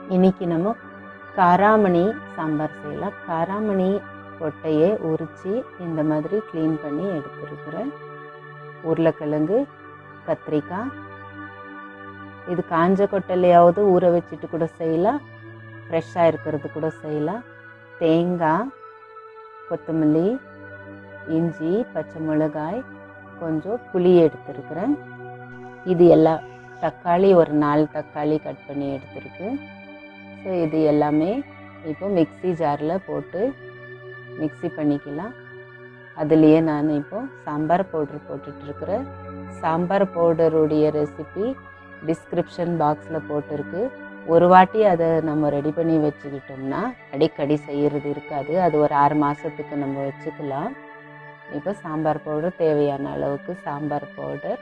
இன்னைக்கு நம்ம காராமணி சாம்பார் செய்யலாம் காராமணி கொட்டையை உரித்து இந்த மாதிரி க்ளீன் பண்ணி எடுத்துருக்குறேன் உருளைக்கிழங்கு கத்திரிக்காய் இது காஞ்ச கொட்டையிலையாவது ஊற வச்சுட்டு கூட செய்யலாம் ஃப்ரெஷ்ஷாக இருக்கிறது கூட செய்யலாம் தேங்காய் கொத்தமல்லி இஞ்சி பச்சை மிளகாய் கொஞ்சம் புளி எடுத்துருக்குறேன் இது எல்லாம் தக்காளி ஒரு நாலு தக்காளி கட் பண்ணி எடுத்துருக்கு ஸோ இது எல்லாமே இப்போ மிக்ஸி ஜாரில் போட்டு மிக்ஸி பண்ணிக்கலாம் அதுலேயே நான் இப்போ சாம்பார் பவுடர் போட்டுட்ருக்குறேன் சாம்பார் பவுடருடைய ரெசிபி டிஸ்கிரிப்ஷன் பாக்ஸில் போட்டிருக்கு ஒரு வாட்டி அதை நம்ம ரெடி பண்ணி வச்சுக்கிட்டோம்னா அடிக்கடி செய்கிறது இருக்காது அது ஒரு ஆறு மாதத்துக்கு நம்ம வச்சுக்கலாம் இப்போ சாம்பார் பவுடர் தேவையான அளவுக்கு சாம்பார் பவுடர்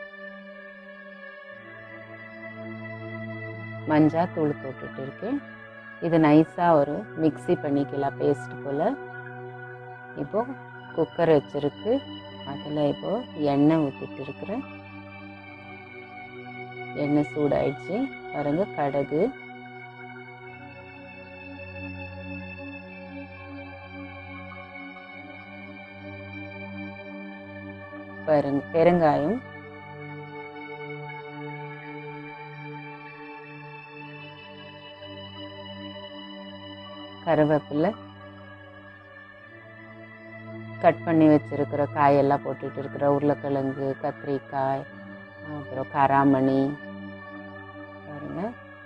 மஞ்சள் தூள் போட்டுட்டு இருக்கேன் இது நைஸாக ஒரு மிக்ஸி பண்ணிக்கலாம் பேஸ்ட் போல் இப்போது குக்கர் வச்சுருக்கு அதில் இப்போது எண்ணெய் ஊற்றிட்டு இருக்கிறேன் எண்ணெய் சூடாயிடுச்சு பாருங்க கடுகு பாருங்க பெருங்காயம் கருவேப்பிலை கட் பண்ணி வச்சிருக்கிற காயெல்லாம் போட்டுட்டு இருக்கிற உருளைக்கிழங்கு கத்திரிக்காய் அப்புறம் காராமணி பாருங்க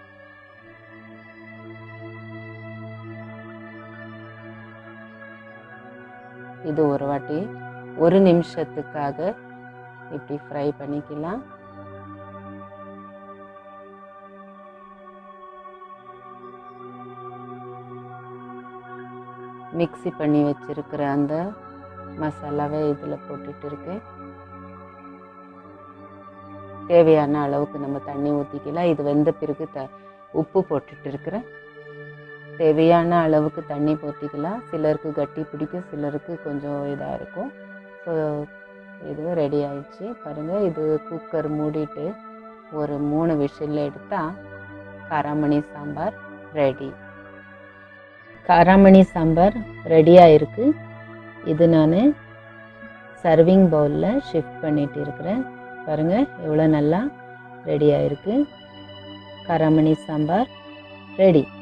இது ஒரு வாட்டி ஒரு நிமிஷத்துக்காக இப்படி ஃப்ரை பண்ணிக்கலாம் மிக்ஸி பண்ணி வச்சிருக்கிற அந்த மசாலாவை இதில் போட்டுட்டு இருக்கேன் தேவையான அளவுக்கு நம்ம தண்ணி ஊற்றிக்கலாம் இது வெந்த பிறகு த உப்பு போட்டுட்டு இருக்கிறேன் தேவையான அளவுக்கு தண்ணி ஊற்றிக்கலாம் சிலருக்கு கட்டி பிடிக்கும் சிலருக்கு கொஞ்சம் இதாக இருக்கும் ஸோ இது ரெடி ஆயிடுச்சு பாருங்கள் இது குக்கர் மூடிட்டு ஒரு மூணு விஷில் எடுத்தால் காராமணி சாம்பார் ரெடி காராமணி சாம்பார் ரெடியாக இருக்குது இது நான் சர்விங் பவுலில் ஷிஃப்ட் பண்ணிட்டு இருக்கிறேன் பாருங்கள் எவ்வளோ நல்லா ரெடி ஆயிருக்கு காராமணி சாம்பார் ரெடி